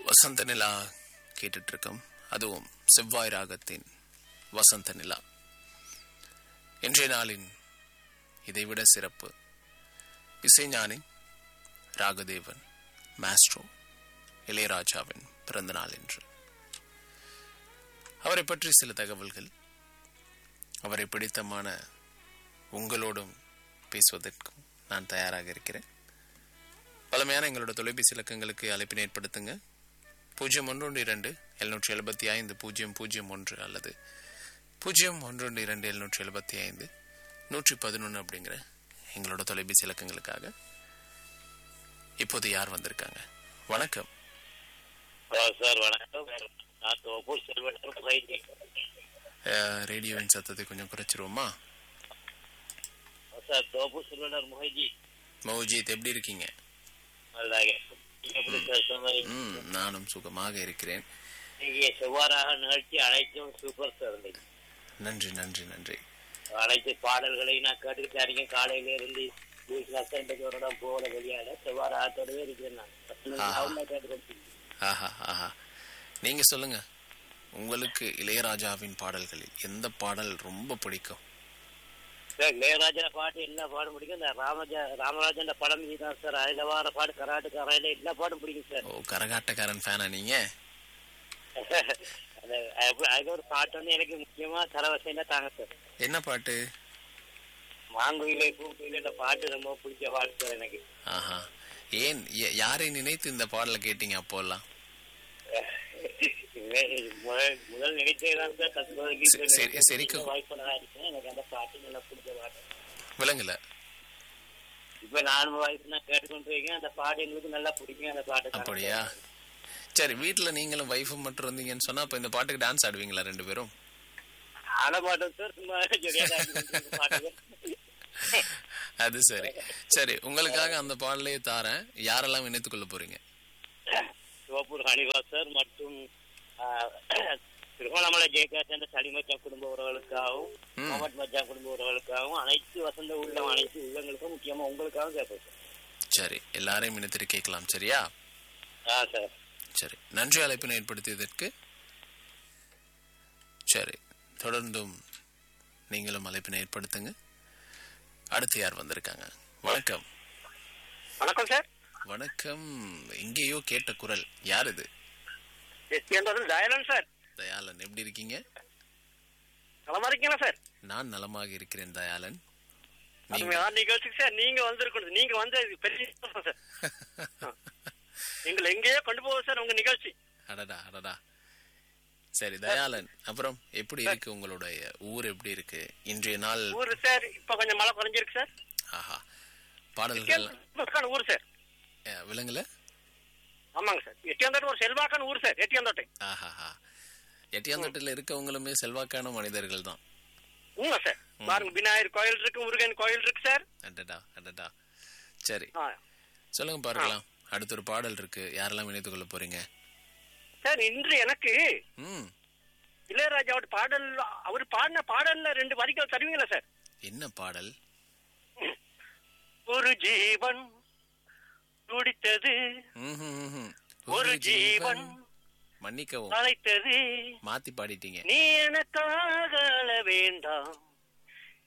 வசந்த நிலா கேட்டுட்டு இருக்கோம் அதுவும் செவ்வாய் ராகத்தின் வசந்த நிலா இன்றைய நாளின் இதைவிட சிறப்பு இசைஞானி ராகதேவன் மாஸ்ட்ரோ இளையராஜாவின் பிறந்த நாள் என்று அவரை பற்றி சில தகவல்கள் அவரை பிடித்தமான உங்களோடும் பேசுவதற்கும் நான் தயாராக இருக்கிறேன் பழமையான எங்களோட தொலைபேசி இலக்கங்களுக்கு அழைப்பினை ஏற்படுத்துங்க பூஜ்ஜியம் ஒன்று ஒன்று இரண்டு எழுநூற்றி எழுபத்தி ஐந்து பூஜ்ஜியம் பூஜ்ஜியம் ஒன்று அல்லது பூஜ்ஜியம் ஒன்று ஒன்று இரண்டு எழுநூற்றி எழுபத்தி ஐந்து நூற்றி பதினொன்று அப்படிங்கிற எங்களோட தொலைபேசி இலக்கங்களுக்காக இப்போது யார் வந்திருக்காங்க வணக்கம் ஹலோ சார் வணக்கம் நான் தோப்பூர் செல்வன் வைத்தி அஹ், ரேடியோவின் சத்தத்தை கொஞ்சம் குறைச்சிருவோமா சார் தோப்பூர் செல்வனர் முஹைஜி மௌஜித் எப்படி இருக்கீங்க நல்லாக நீங்க எப்படி சார் சொன்னீங்க ம் நானும் சுகமாக இருக்கிறேன் நீங்க செவ்வாறாக நிகழ்ச்சி அனைத்தும் சூப்பர் சார் இன்னைக்கு. நன்றி நன்றி நன்றி அனைத்து பாடல்களையும் நான் கேட்டுக்கிட்டு இருக்கேன் காலையில இருந்து வீட்டுல சண்டைக்கு ஒரு இடம் போகல வெளியாட செவ்வாறாகத்தோடவே இருக்கிறேன் நான் ஆஹா. அவங்க கேட்டுக்கிட்டு ஆஹா ஆஹா நீங்க சொல்லுங்க உங்களுக்கு இளையராஜாவின் பாடல்களில் எந்த பாடல் ரொம்ப பிடிக்கும் சார் இளையராஜா பாட்டு எல்லா பாடும் பிடிக்கும் இந்த ராமஜா ராமராஜன் படம் தான் சார் அதுல வார பாடு கராட்டுக்காரையில எல்லா பாடும் பிடிக்கும் சார் ஓ கரகாட்டக்காரன் ஃபேனா நீங்க அது அது- அது ஒரு பாட்டு வந்து எனக்கு முக்கியமா தலவசைன்னா தாங்க சார் என்ன பாட்டு மாங்குயிலே பூங்குயிலே பாட்டு ரொம்ப பிடிச்ச பாட்டு சார் எனக்கு ஆஹா ஏன் ய- யாரை நினைத்து இந்த பாடலை கேட்டீங்க அப்போல்லாம் இது முதல் முதல் நினைச்சதுதான் சார் தற்போதைக்கு சரி, சரி, சரிக்கு. வாய்ப்புள்ளதா இருக்கேன் எனக்கு அந்த பாட்டு நல்லா பிடிச்ச பாட்டு விளங்கல இப்ப நாலு வயசுனா கேட்டுக்கொண்டு இருக்கேன் அந்த பாட்டு எங்களுக்கு நல்லா பிடிக்கும் அந்த பாட்டு தாங்க அப்படியா சரி வீட்டுல நீங்களும் வைஃபும் மட்டும் இருந்தீங்கன்னு சொன்னா அப்ப இந்த பாட்டுக்கு டான்ஸ் ஆடுவீங்களா ரெண்டு பேரும் ஆட மாட்டோம் சார் சும்மா சரியா தான் இருக்கு பாட்டு அது சரி சரி உங்களுக்காக அந்த பாடலையே தாரேன் யாரெல்லாம் இணைத்துக் கொள்ள போறீங்க சிவப்பூர் ஹனிவா சார் மற்றும் ஆஹ், திருவண்ணாமலை ஜெயகாந்த் என்ற சளிமச்சா குடும்ப உறவுகளுக்காகவும் ம். முகமது மச்சா குடும்ப உறவுகளுக்காகவும் அனைத்து வசந்த உள்ளம் அனைத்து உள்ளங்களுக்கும் முக்கியமா உங்களுக்காகவும் கேட்போம் சார் சரி எல்லாரையும் இணைத்துட்டு கேட்கலாம் சரியா ஆ சார் சரி நன்றி அழைப்பினை ஏற்படுத்தியதற்கு சரி தொடர்ந்தும் நீங்களும் அழைப்பினை ஏற்படுத்துங்க அடுத்து யார் வந்திருக்காங்க வணக்கம் வணக்கம் சார் வணக்கம் எங்கேயோ கேட்ட குரல் யார் இது தயாளன் சார் தயாளன் எப்படி இருக்கீங்க நலமா இருக்கீங்களா சார் நான் நலமாக இருக்கிறேன் தயாளன் அது நீங்க யார் நிகழ்ச்சிக்கு சார் நீங்க வந்திருக்கணும் நீங்க வந்து அது பெரிய சந்தோஷம் சார் எங்களை எங்கேயோ கொண்டு போவோம் சார் உங்க நிகழ்ச்சி அடடா அடடா சரி தயாளன் அப்புறம் எப்படி இருக்கு உங்களுடைய ஊர் எப்படி இருக்கு இன்றைய நாள் ஊரு சார் இப்ப கொஞ்சம் மழை குறைஞ்சிருக்கு சார் ஆஹா பாடல்கள் செல்வாக்கான ஊர் சார் அஹ், விலங்குல ஆமாங்க சார் எட்டியாந்தோட்டை ஒரு செல்வாக்கான ஊர் சார் எட்டியாந்தோட்டை ஆஹாஹா எட்டியாந்தோட்டில் இருக்கவங்களுமே செல்வாக்கான மனிதர்கள் தான் உண்மை சார் பாருங்க விநாயகர் கோயில் இருக்கு முருகன் கோயில் இருக்கு சார் அடடா அடடா சரி ஆ. சொல்லுங்க பார்க்கலாம் அடுத்த ஒரு பாடல் இருக்கு யாரெல்லாம் இணைத்துக் கொள்ள போறீங்க சார் இன்று எனக்கு ம் இளையராஜாவோட பாடல் அவர் பாடின பாடல்ல ரெண்டு வரிகள் தருவீங்களா சார் என்ன பாடல் ஒரு ஜீவன் துடித்தது ம்ஹும், ம்ஹும். ஒரு ஜீவன் மன்னிக்கவும் அழைத்தது மாத்தி பாடிட்டீங்க நீ எனக்காக அழ வேண்டாம்